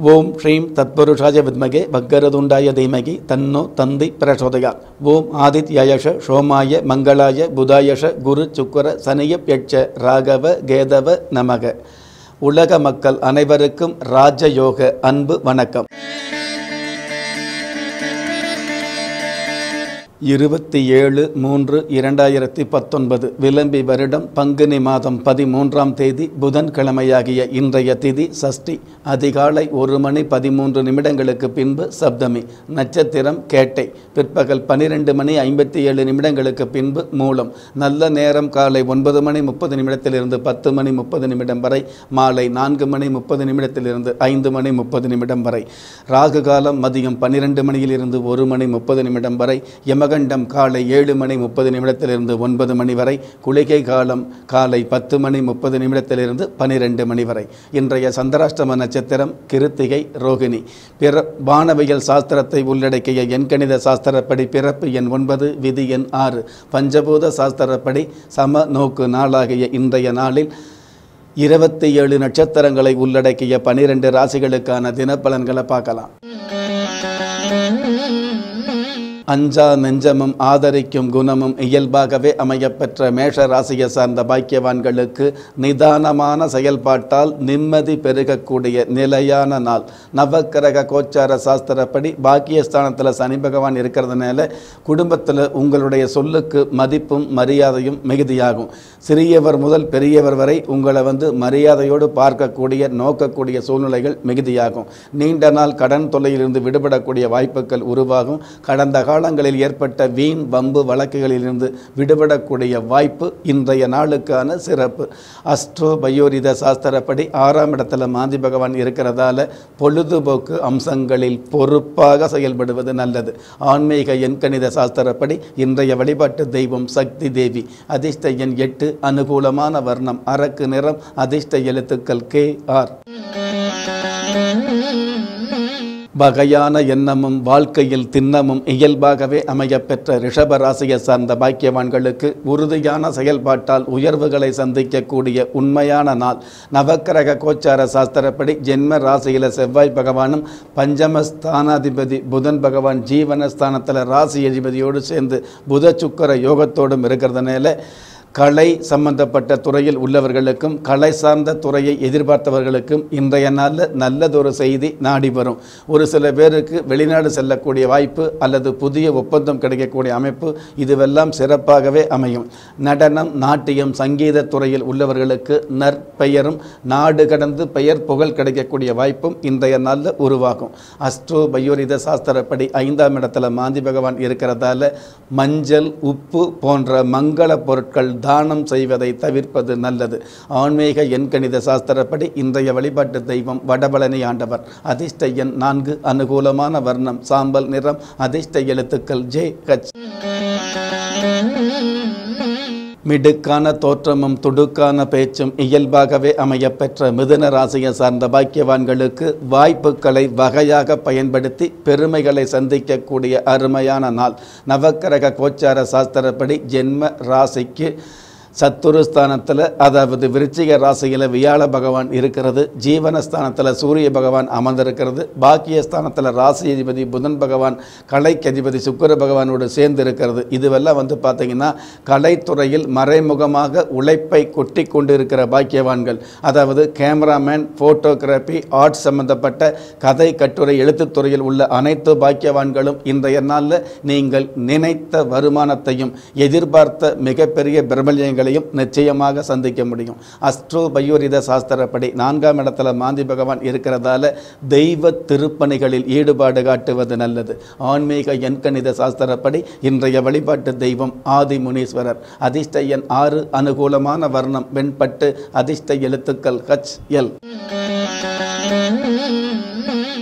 ஓம் ஸ்ரீம் தத்புருஷாய வித்மகே பக்கரதுண்டாய தீமகி தன்னோ தந்தி பிரசோதயா ஓம் ஆதித்யயஷ சோமாய மங்களாய புதாயஷ குரு சுக்கர சனிய யட்ச ராகவ கேதவ நமக உலக மக்கள் அனைவருக்கும் ராஜயோக அன்பு வணக்கம் இருபத்தி ஏழு மூன்று இரண்டாயிரத்தி பத்தொன்பது விளம்பி வருடம் பங்குனி மாதம் பதிமூன்றாம் தேதி புதன்கிழமையாகிய இன்றைய திதி சஷ்டி அதிகாலை ஒரு மணி பதிமூன்று நிமிடங்களுக்கு பின்பு சப்தமி நட்சத்திரம் கேட்டை பிற்பகல் பனிரெண்டு மணி ஐம்பத்தி ஏழு நிமிடங்களுக்கு பின்பு மூலம் நல்ல நேரம் காலை ஒன்பது மணி முப்பது நிமிடத்திலிருந்து பத்து மணி முப்பது நிமிடம் வரை மாலை நான்கு மணி முப்பது நிமிடத்திலிருந்து ஐந்து மணி முப்பது நிமிடம் வரை ராகு காலம் மதியம் பன்னிரெண்டு மணியிலிருந்து ஒரு மணி முப்பது நிமிடம் வரை யமகண்டம் காலை ஏழு மணி முப்பது நிமிடத்திலிருந்து ஒன்பது மணி வரை குளிகை காலம் காலை பத்து மணி முப்பது நிமிடத்திலிருந்து பனிரெண்டு மணி வரை இன்றைய சந்திராஷ்டம நட்சத்திரம் கிருத்திகை ரோகிணி பிற வானவியல் சாஸ்திரத்தை உள்ளடக்கிய எண்கணித சாஸ்திரப்படி பிறப்பு எண் ஒன்பது விதி எண் ஆறு பஞ்சபூத சாஸ்திரப்படி சம நோக்கு நாளாகிய இன்றைய நாளில் இருபத்தி ஏழு நட்சத்திரங்களை உள்ளடக்கிய பனிரெண்டு ராசிகளுக்கான தினப்பலன்களை பார்க்கலாம் அஞ்சா நெஞ்சமும் ஆதரிக்கும் குணமும் இயல்பாகவே அமையப்பெற்ற மேஷ ராசியை சார்ந்த பாக்கியவான்களுக்கு நிதானமான செயல்பாட்டால் நிம்மதி பெருகக்கூடிய நிலையான நாள் நவக்கிரக கோச்சார சாஸ்திரப்படி பாக்கியஸ்தானத்தில் சனி பகவான் இருக்கிறதுனால குடும்பத்தில் உங்களுடைய சொல்லுக்கு மதிப்பும் மரியாதையும் மிகுதியாகும் சிறியவர் முதல் பெரியவர் வரை உங்களை வந்து மரியாதையோடு பார்க்கக்கூடிய நோக்கக்கூடிய சூழ்நிலைகள் மிகுதியாகும் நீண்ட நாள் கடன் தொல்லையிலிருந்து விடுபடக்கூடிய வாய்ப்புகள் உருவாகும் கடந்த காலங்களில் ஏற்பட்ட வீண் வம்பு வழக்குகளிலிருந்து விடுபடக்கூடிய வாய்ப்பு இன்றைய நாளுக்கான சிறப்பு அஸ்ட்ரோ பயோரித சாஸ்திரப்படி ஆறாம் இடத்துல மாந்தி பகவான் இருக்கிறதால பொழுதுபோக்கு அம்சங்களில் பொறுப்பாக செயல்படுவது நல்லது ஆன்மீக எண்கணித சாஸ்திரப்படி இன்றைய வழிபாட்டு தெய்வம் சக்தி தேவி அதிர்ஷ்ட எண் எட்டு அனுகூலமான வர்ணம் அரக்கு நிறம் அதிர்ஷ்ட எழுத்துக்கள் கே ஆர் வகையான எண்ணமும் வாழ்க்கையில் திண்ணமும் இயல்பாகவே அமையப்பெற்ற ரிஷப ராசியை சார்ந்த பாக்கியவான்களுக்கு உறுதியான செயல்பாட்டால் உயர்வுகளை சந்திக்கக்கூடிய உண்மையான நாள் நவக்கிரக கோச்சார சாஸ்திரப்படி ஜென்ம ராசியில் செவ்வாய் பகவானும் பஞ்சம ஸ்தானாதிபதி புதன் பகவான் ஜீவனஸ்தானத்தில் ராசி அதிபதியோடு சேர்ந்து புத சுக்கர யோகத்தோடும் இருக்கிறதுனால கலை சம்பந்தப்பட்ட துறையில் உள்ளவர்களுக்கும் கலை சார்ந்த துறையை எதிர்பார்த்தவர்களுக்கும் இன்றைய நாளில் நல்லதொரு செய்தி நாடி வரும் ஒரு சில பேருக்கு வெளிநாடு செல்லக்கூடிய வாய்ப்பு அல்லது புதிய ஒப்பந்தம் கிடைக்கக்கூடிய அமைப்பு இதுவெல்லாம் சிறப்பாகவே அமையும் நடனம் நாட்டியம் சங்கீத துறையில் உள்ளவர்களுக்கு நற்பெயரும் நாடு கடந்து பெயர் புகழ் கிடைக்கக்கூடிய வாய்ப்பும் இன்றைய நாளில் உருவாகும் அஸ்ட்ரோ பயோரித சாஸ்திரப்படி ஐந்தாம் இடத்துல மாந்தி பகவான் இருக்கிறதால மஞ்சள் உப்பு போன்ற மங்கள பொருட்கள் தானம் செய்வதை தவிர்ப்பது நல்லது ஆன்மீக எண்கணித சாஸ்திரப்படி இன்றைய வழிபாட்டு தெய்வம் வடபழனி ஆண்டவர் அதிர்ஷ்ட எண் நான்கு அனுகூலமான வர்ணம் சாம்பல் நிறம் அதிர்ஷ்ட எழுத்துக்கள் ஜே ஹச் மிடுக்கான தோற்றமும் துடுக்கான பேச்சும் இயல்பாகவே அமையப்பெற்ற மிதுன ராசியை சார்ந்த பாக்கியவான்களுக்கு வாய்ப்புகளை வகையாக பயன்படுத்தி பெருமைகளை சந்திக்கக்கூடிய அருமையான நாள் நவக்கிரக கோச்சார சாஸ்திரப்படி ஜென்ம ராசிக்கு சத்துருஸ்தானத்தில் அதாவது விருச்சிக ராசியில் வியாழ பகவான் இருக்கிறது ஜீவனஸ்தானத்தில் சூரிய பகவான் அமர்ந்திருக்கிறது பாக்கியஸ்தானத்தில் ராசி அதிபதி புதன் பகவான் கலைக்கு அதிபதி சுக்கர பகவானோடு சேர்ந்து இருக்கிறது இதுவெல்லாம் வந்து பார்த்திங்கன்னா கலைத்துறையில் மறைமுகமாக உழைப்பை கொட்டி கொண்டு இருக்கிற பாக்கியவான்கள் அதாவது கேமராமேன் ஃபோட்டோகிராஃபி ஆர்ட் சம்பந்தப்பட்ட கதை கட்டுரை எழுத்துத்துறையில் உள்ள அனைத்து பாக்கியவான்களும் இன்றைய நாளில் நீங்கள் நினைத்த வருமானத்தையும் எதிர்பார்த்த மிகப்பெரிய பிரபல்யங்களை பலன்களையும் நிச்சயமாக சந்திக்க முடியும் அஸ்ட்ரோ பயோரித சாஸ்திரப்படி நான்காம் இடத்துல மாந்தி பகவான் இருக்கிறதால தெய்வ திருப்பணிகளில் ஈடுபாடு காட்டுவது நல்லது ஆன்மீக எண்கணித சாஸ்திரப்படி இன்றைய வழிபாட்டு தெய்வம் ஆதி முனீஸ்வரர் அதிர்ஷ்ட எண் ஆறு அனுகூலமான வர்ணம் வெண்பட்டு அதிர்ஷ்ட எழுத்துக்கள் ஹச் எல்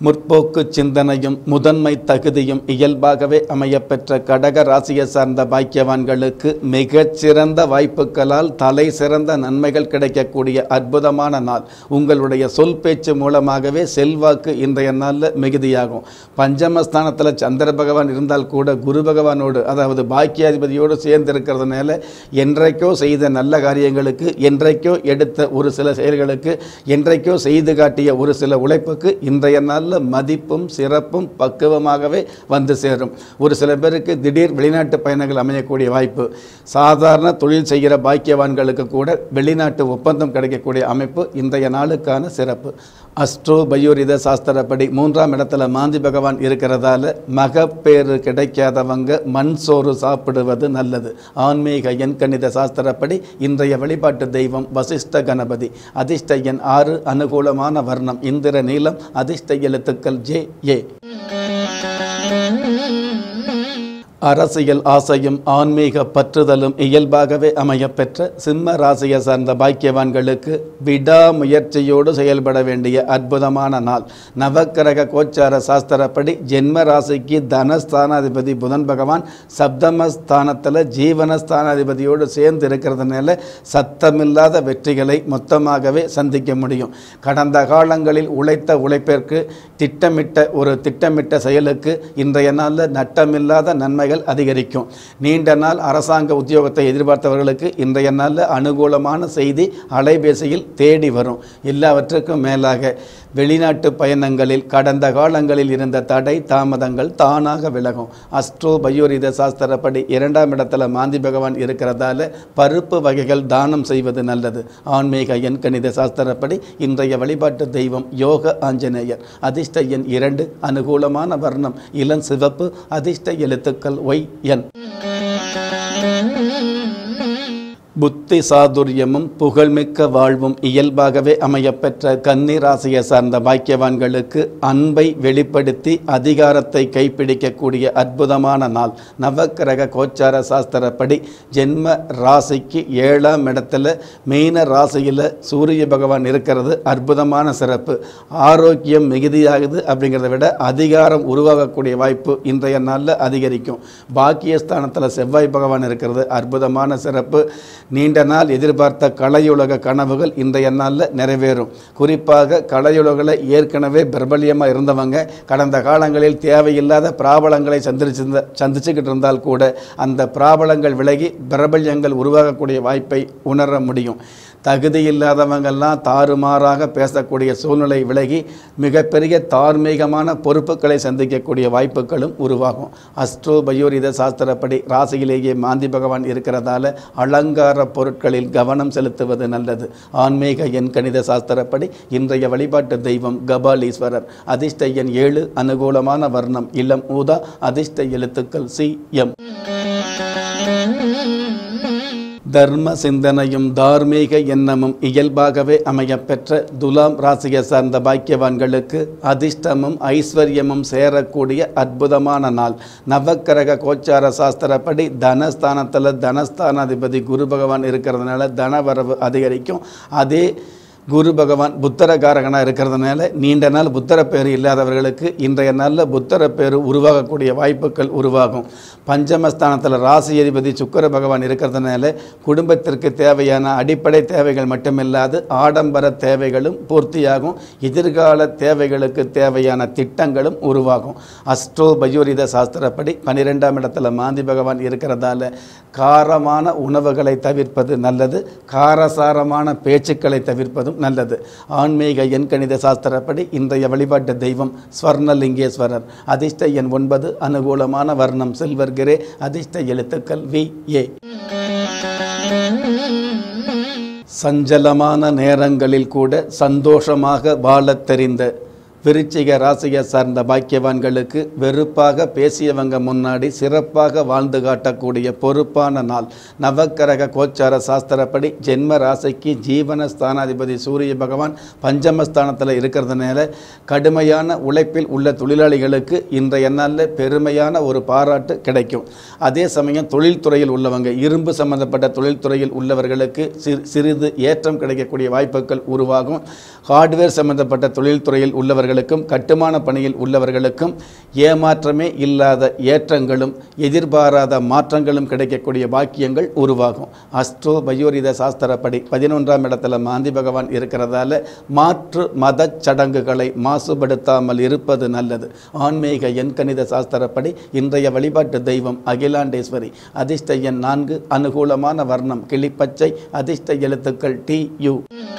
முற்போக்கு சிந்தனையும் முதன்மை தகுதியும் இயல்பாகவே அமையப்பெற்ற கடக ராசியை சார்ந்த பாக்கியவான்களுக்கு மிகச்சிறந்த வாய்ப்புகளால் தலை சிறந்த நன்மைகள் கிடைக்கக்கூடிய அற்புதமான நாள் உங்களுடைய சொல் பேச்சு மூலமாகவே செல்வாக்கு இன்றைய நாளில் மிகுதியாகும் பஞ்சமஸ்தானத்தில் சந்திர பகவான் இருந்தால் கூட குரு பகவானோடு அதாவது பாக்கியாதிபதியோடு சேர்ந்து இருக்கிறதுனால என்றைக்கோ செய்த நல்ல காரியங்களுக்கு என்றைக்கோ எடுத்த ஒரு சில செயல்களுக்கு என்றைக்கோ செய்து காட்டிய ஒரு சில உழைப்புக்கு இன்றைய நாளில் மதிப்பும் சிறப்பும் பக்குவமாகவே வந்து சேரும் ஒரு சில பேருக்கு திடீர் வெளிநாட்டு பயணங்கள் அமையக்கூடிய வாய்ப்பு சாதாரண தொழில் செய்கிற பாக்கியவான்களுக்கு கூட வெளிநாட்டு ஒப்பந்தம் கிடைக்கக்கூடிய அமைப்பு இன்றைய நாளுக்கான சிறப்பு அஸ்ட்ரோ பயோரித சாஸ்திரப்படி மூன்றாம் இடத்துல மாந்தி பகவான் இருக்கிறதால மகப்பேறு கிடைக்காதவங்க மண் சோறு சாப்பிடுவது நல்லது ஆன்மீக எண் கணித சாஸ்திரப்படி இன்றைய வழிபாட்டு தெய்வம் வசிஷ்ட கணபதி அதிர்ஷ்ட எண் ஆறு அனுகூலமான வர்ணம் இந்திர நீளம் அதிர்ஷ்ட எழுத்துக்கள் ஜே ஏ அரசியல் ஆசையும் ஆன்மீக பற்றுதலும் இயல்பாகவே அமையப்பெற்ற சிம்ம ராசியை சார்ந்த பாக்கியவான்களுக்கு விடாமுயற்சியோடு செயல்பட வேண்டிய அற்புதமான நாள் நவக்கிரக கோச்சார சாஸ்திரப்படி ஜென்ம ராசிக்கு தனஸ்தானாதிபதி புதன் பகவான் சப்தமஸ்தானத்தில் ஜீவனஸ்தானாதிபதியோடு சேர்ந்து இருக்கிறதுனால சத்தமில்லாத வெற்றிகளை மொத்தமாகவே சந்திக்க முடியும் கடந்த காலங்களில் உழைத்த உழைப்பிற்கு திட்டமிட்ட ஒரு திட்டமிட்ட செயலுக்கு இன்றைய நாளில் நட்டமில்லாத நன்மைகள் அதிகரிக்கும் நீண்ட நாள் அரசாங்க உத்தியோகத்தை எதிர்பார்த்தவர்களுக்கு இன்றைய நாளில் அனுகூலமான செய்தி அலைபேசியில் தேடி வரும் எல்லாவற்றுக்கும் மேலாக வெளிநாட்டு பயணங்களில் கடந்த காலங்களில் இருந்த தடை தாமதங்கள் தானாக விலகும் அஸ்ட்ரோ பயோரித சாஸ்திரப்படி இரண்டாம் இடத்துல மாந்தி பகவான் இருக்கிறதால பருப்பு வகைகள் தானம் செய்வது நல்லது ஆன்மீக எண் கணித சாஸ்திரப்படி இன்றைய வழிபாட்டு தெய்வம் யோக ஆஞ்சநேயர் அதிர்ஷ்ட எண் இரண்டு அனுகூலமான வர்ணம் இளம் சிவப்பு அதிர்ஷ்ட எழுத்துக்கள் ஒய் என் புத்தி சாதுரியமும் புகழ்மிக்க வாழ்வும் இயல்பாகவே அமையப்பெற்ற கன்னி ராசியை சார்ந்த பாக்கியவான்களுக்கு அன்பை வெளிப்படுத்தி அதிகாரத்தை கைப்பிடிக்கக்கூடிய அற்புதமான நாள் நவக்கிரக கோச்சார சாஸ்திரப்படி ஜென்ம ராசிக்கு ஏழாம் இடத்துல மீன ராசியில் சூரிய பகவான் இருக்கிறது அற்புதமான சிறப்பு ஆரோக்கியம் மிகுதியாகுது அப்படிங்கிறத விட அதிகாரம் உருவாகக்கூடிய வாய்ப்பு இன்றைய நாளில் அதிகரிக்கும் பாக்கியஸ்தானத்தில் செவ்வாய் பகவான் இருக்கிறது அற்புதமான சிறப்பு நீண்ட நாள் எதிர்பார்த்த கலையுலக கனவுகள் இன்றைய நாளில் நிறைவேறும் குறிப்பாக கலையுலகில் ஏற்கனவே பிரபல்யமாக இருந்தவங்க கடந்த காலங்களில் தேவையில்லாத பிராபலங்களை சந்திச்சிருந்த சந்திச்சுக்கிட்டு இருந்தால் கூட அந்த பிராபலங்கள் விலகி பிரபல்யங்கள் உருவாகக்கூடிய வாய்ப்பை உணர முடியும் தகுதி இல்லாதவங்கெல்லாம் தாறுமாறாக பேசக்கூடிய சூழ்நிலை விலகி மிகப்பெரிய தார்மீகமான பொறுப்புகளை சந்திக்கக்கூடிய வாய்ப்புகளும் உருவாகும் அஸ்ட்ரோ பயோரித சாஸ்திரப்படி ராசியிலேயே மாந்தி பகவான் இருக்கிறதால அலங்கார பொருட்களில் கவனம் செலுத்துவது நல்லது ஆன்மீக எண் கணித சாஸ்திரப்படி இன்றைய வழிபாட்டு தெய்வம் கபாலீஸ்வரர் அதிர்ஷ்ட எண் ஏழு அனுகூலமான வர்ணம் இளம் ஊதா அதிர்ஷ்ட எழுத்துக்கள் சி எம் தர்ம சிந்தனையும் தார்மீக எண்ணமும் இயல்பாகவே அமையப்பெற்ற துலாம் ராசியை சார்ந்த பாக்கியவான்களுக்கு அதிர்ஷ்டமும் ஐஸ்வர்யமும் சேரக்கூடிய அற்புதமான நாள் நவக்கிரக கோச்சார சாஸ்திரப்படி தனஸ்தானத்தில் தனஸ்தானாதிபதி குரு பகவான் இருக்கிறதுனால தனவரவு அதிகரிக்கும் அதே குரு பகவான் புத்தரகாரகனாக இருக்கிறதுனால நீண்ட நாள் புத்தர பேர் இல்லாதவர்களுக்கு இன்றைய நாளில் புத்தர பேர் உருவாகக்கூடிய வாய்ப்புகள் உருவாகும் பஞ்சமஸ்தானத்தில் ராசி அதிபதி சுக்கர பகவான் இருக்கிறதுனால குடும்பத்திற்கு தேவையான அடிப்படை தேவைகள் மட்டுமில்லாது ஆடம்பர தேவைகளும் பூர்த்தியாகும் எதிர்கால தேவைகளுக்கு தேவையான திட்டங்களும் உருவாகும் அஸ்ட்ரோ பயோரித சாஸ்திரப்படி பன்னிரெண்டாம் இடத்துல மாந்தி பகவான் இருக்கிறதால காரமான உணவுகளை தவிர்ப்பது நல்லது காரசாரமான பேச்சுக்களை தவிர்ப்பதும் நல்லது ஆன்மீக எண் கணித சாஸ்திரப்படி இன்றைய வழிபாட்டு தெய்வம் ஸ்வர்ணலிங்கேஸ்வரர் அதிர்ஷ்ட எண் ஒன்பது அனுகூலமான வர்ணம் சில்வர் கிரே அதிர்ஷ்ட எழுத்துக்கள் வி ஏ சஞ்சலமான நேரங்களில் கூட சந்தோஷமாக வாழத் தெரிந்த விருச்சிக ராசியை சார்ந்த பாக்கியவான்களுக்கு வெறுப்பாக பேசியவங்க முன்னாடி சிறப்பாக வாழ்ந்து காட்டக்கூடிய பொறுப்பான நாள் நவக்கிரக கோச்சார சாஸ்திரப்படி ஜென்ம ராசிக்கு ஜீவன ஸ்தானாதிபதி சூரிய பகவான் பஞ்சமஸ்தானத்தில் இருக்கிறதுனால கடுமையான உழைப்பில் உள்ள தொழிலாளிகளுக்கு இன்றைய நாளில் பெருமையான ஒரு பாராட்டு கிடைக்கும் அதே சமயம் தொழில்துறையில் உள்ளவங்க இரும்பு சம்பந்தப்பட்ட தொழில்துறையில் உள்ளவர்களுக்கு சிறு சிறிது ஏற்றம் கிடைக்கக்கூடிய வாய்ப்புகள் உருவாகும் ஹார்ட்வேர் சம்பந்தப்பட்ட தொழில்துறையில் உள்ளவர்களுக்கு உள்ளவர்களுக்கும் கட்டுமான பணியில் உள்ளவர்களுக்கும் ஏமாற்றமே இல்லாத ஏற்றங்களும் எதிர்பாராத மாற்றங்களும் கிடைக்கக்கூடிய பாக்கியங்கள் உருவாகும் அஸ்ட்ரோ பயோரித சாஸ்திரப்படி பதினொன்றாம் இடத்துல மாந்தி பகவான் இருக்கிறதால மாற்று மத சடங்குகளை மாசுபடுத்தாமல் இருப்பது நல்லது ஆன்மீக எண்கணித சாஸ்திரப்படி இன்றைய வழிபாட்டு தெய்வம் அகிலாண்டேஸ்வரி அதிர்ஷ்ட எண் நான்கு அனுகூலமான வர்ணம் கிளிப்பச்சை அதிர்ஷ்ட எழுத்துக்கள் டி யு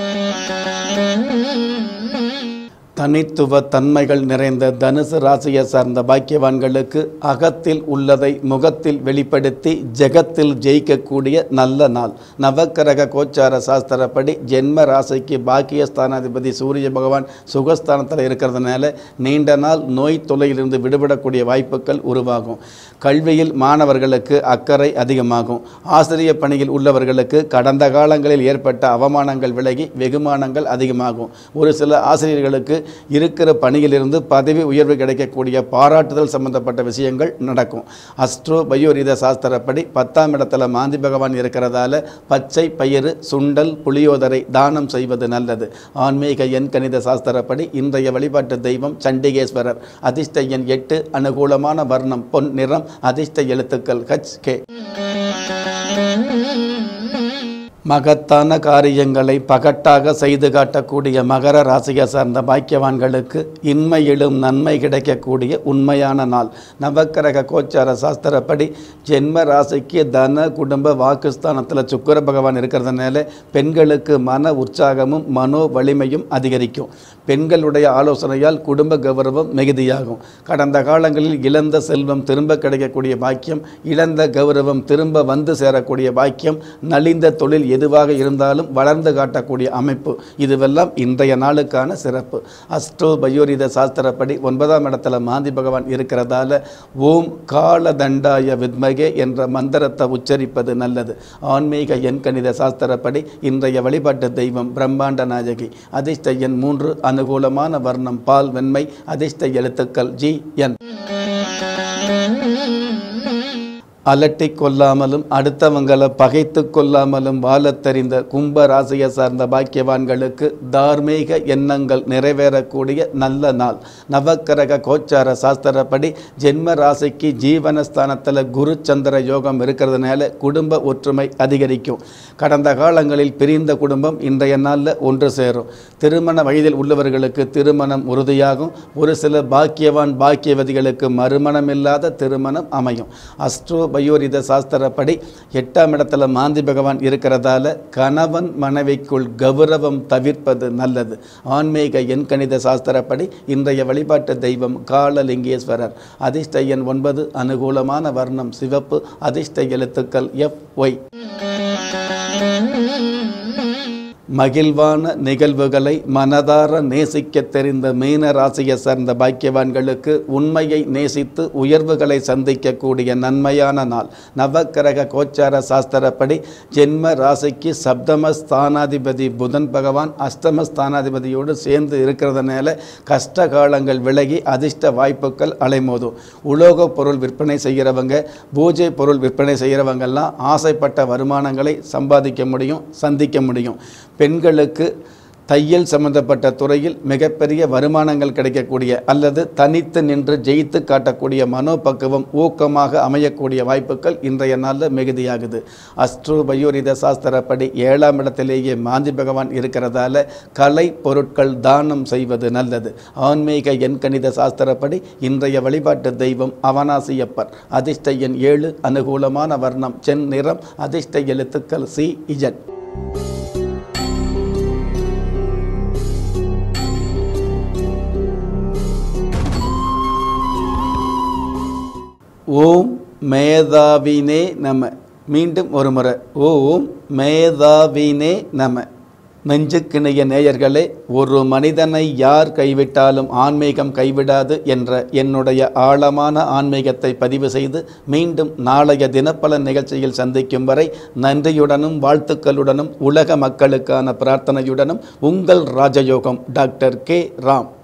தனித்துவ தன்மைகள் நிறைந்த தனுசு ராசியை சார்ந்த பாக்கியவான்களுக்கு அகத்தில் உள்ளதை முகத்தில் வெளிப்படுத்தி ஜெகத்தில் ஜெயிக்கக்கூடிய நல்ல நாள் நவக்கிரக கோச்சார சாஸ்திரப்படி ஜென்ம ராசிக்கு பாக்கியஸ்தானாதிபதி சூரிய பகவான் சுகஸ்தானத்தில் இருக்கிறதுனால நீண்ட நாள் நோய் தொல்லையிலிருந்து விடுபடக்கூடிய வாய்ப்புகள் உருவாகும் கல்வியில் மாணவர்களுக்கு அக்கறை அதிகமாகும் ஆசிரிய பணியில் உள்ளவர்களுக்கு கடந்த காலங்களில் ஏற்பட்ட அவமானங்கள் விலகி வெகுமானங்கள் அதிகமாகும் ஒரு சில ஆசிரியர்களுக்கு இருக்கிற பணியிலிருந்து பதவி உயர்வு கிடைக்கக்கூடிய பாராட்டுதல் சம்பந்தப்பட்ட விஷயங்கள் நடக்கும் அஸ்ட்ரோ பயோரித சாஸ்திரப்படி பத்தாம் இடத்துல மாந்தி பகவான் இருக்கிறதால பச்சை பயிறு சுண்டல் புளியோதரை தானம் செய்வது நல்லது ஆன்மீக எண் கணித சாஸ்திரப்படி இன்றைய வழிபாட்டு தெய்வம் சண்டிகேஸ்வரர் அதிர்ஷ்ட எண் எட்டு அனுகூலமான வர்ணம் பொன் நிறம் அதிர்ஷ்ட எழுத்துக்கள் ஹச் கே மகத்தான காரியங்களை பகட்டாக செய்து காட்டக்கூடிய மகர ராசியை சார்ந்த பாக்கியவான்களுக்கு இன்மையிலும் நன்மை கிடைக்கக்கூடிய உண்மையான நாள் நவக்கிரக கோச்சார சாஸ்திரப்படி ஜென்ம ராசிக்கு தன குடும்ப வாக்குஸ்தானத்தில் சுக்கர பகவான் இருக்கிறதுனால பெண்களுக்கு மன உற்சாகமும் மனோ வலிமையும் அதிகரிக்கும் பெண்களுடைய ஆலோசனையால் குடும்ப கௌரவம் மிகுதியாகும் கடந்த காலங்களில் இழந்த செல்வம் திரும்ப கிடைக்கக்கூடிய பாக்கியம் இழந்த கௌரவம் திரும்ப வந்து சேரக்கூடிய பாக்கியம் நலிந்த தொழில் எதுவாக இருந்தாலும் வளர்ந்து காட்டக்கூடிய அமைப்பு இதுவெல்லாம் இன்றைய நாளுக்கான சிறப்பு அஸ்ட்ரோ பயோரித சாஸ்திரப்படி ஒன்பதாம் இடத்துல மாந்தி பகவான் இருக்கிறதால ஓம் கால தண்டாய வித்மகே என்ற மந்திரத்தை உச்சரிப்பது நல்லது ஆன்மீக எண்கணித சாஸ்திரப்படி இன்றைய வழிபாட்டு தெய்வம் பிரம்மாண்ட நாயகி அதிர்ஷ்ட எண் மூன்று அனுகூலமான வர்ணம் பால் வெண்மை அதிர்ஷ்ட எழுத்துக்கள் ஜி என் அலட்டி கொள்ளாமலும் அடுத்தவங்களை பகைத்து கொள்ளாமலும் வாழத் தெரிந்த கும்ப ராசியை சார்ந்த பாக்கியவான்களுக்கு தார்மீக எண்ணங்கள் நிறைவேறக்கூடிய நல்ல நாள் நவக்கிரக கோச்சார சாஸ்திரப்படி ஜென்ம ராசிக்கு ஜீவனஸ்தானத்தில் குரு சந்திர யோகம் இருக்கிறதுனால குடும்ப ஒற்றுமை அதிகரிக்கும் கடந்த காலங்களில் பிரிந்த குடும்பம் இன்றைய நாளில் ஒன்று சேரும் திருமண வயதில் உள்ளவர்களுக்கு திருமணம் உறுதியாகும் ஒரு சில பாக்கியவான் பாக்கியவதிகளுக்கு மறுமணம் இல்லாத திருமணம் அமையும் அஸ்ட்ரோ பயோரித சாஸ்திரப்படி எட்டாம் இடத்துல மாந்தி பகவான் இருக்கிறதால கணவன் மனைவிக்குள் கௌரவம் தவிர்ப்பது நல்லது ஆன்மீக எண்கணித சாஸ்திரப்படி இன்றைய வழிபாட்டு தெய்வம் காலலிங்கேஸ்வரர் அதிர்ஷ்ட எண் ஒன்பது அனுகூலமான வர்ணம் சிவப்பு அதிர்ஷ்ட எழுத்துக்கள் எஃப் ஒய் மகிழ்வான நிகழ்வுகளை மனதார நேசிக்க தெரிந்த மீன ராசியை சார்ந்த பாக்கியவான்களுக்கு உண்மையை நேசித்து உயர்வுகளை சந்திக்கக்கூடிய நன்மையான நாள் நவக்கிரக கோச்சார சாஸ்திரப்படி ஜென்ம ராசிக்கு சப்தம ஸ்தானாதிபதி புதன் பகவான் அஷ்டம ஸ்தானாதிபதியோடு சேர்ந்து இருக்கிறதுனால கஷ்ட காலங்கள் விலகி அதிர்ஷ்ட வாய்ப்புகள் அலைமோதும் உலோக பொருள் விற்பனை செய்கிறவங்க பூஜை பொருள் விற்பனை செய்கிறவங்கெல்லாம் ஆசைப்பட்ட வருமானங்களை சம்பாதிக்க முடியும் சந்திக்க முடியும் பெண்களுக்கு தையல் சம்பந்தப்பட்ட துறையில் மிகப்பெரிய வருமானங்கள் கிடைக்கக்கூடிய அல்லது தனித்து நின்று ஜெயித்து காட்டக்கூடிய மனோபக்குவம் ஊக்கமாக அமையக்கூடிய வாய்ப்புகள் இன்றைய நாளில் மிகுதியாகுது அஸ்ட்ரோ பயோரித சாஸ்திரப்படி ஏழாம் இடத்திலேயே மாந்தி பகவான் இருக்கிறதால கலை பொருட்கள் தானம் செய்வது நல்லது ஆன்மீக எண்கணித சாஸ்திரப்படி இன்றைய வழிபாட்டு தெய்வம் அவனாசியப்பர் அதிர்ஷ்ட எண் ஏழு அனுகூலமான வர்ணம் சென் நிறம் அதிர்ஷ்ட எழுத்துக்கள் சி இஜட் ஓம் மேதாவினே நம மீண்டும் ஒரு முறை ஓம் மேதாவினே நம நெஞ்சுக்கிணைய நேயர்களே ஒரு மனிதனை யார் கைவிட்டாலும் ஆன்மீகம் கைவிடாது என்ற என்னுடைய ஆழமான ஆன்மீகத்தை பதிவு செய்து மீண்டும் நாளைய தினப்பலன் நிகழ்ச்சியில் சந்திக்கும் வரை நன்றியுடனும் வாழ்த்துக்களுடனும் உலக மக்களுக்கான பிரார்த்தனையுடனும் உங்கள் ராஜயோகம் டாக்டர் கே ராம்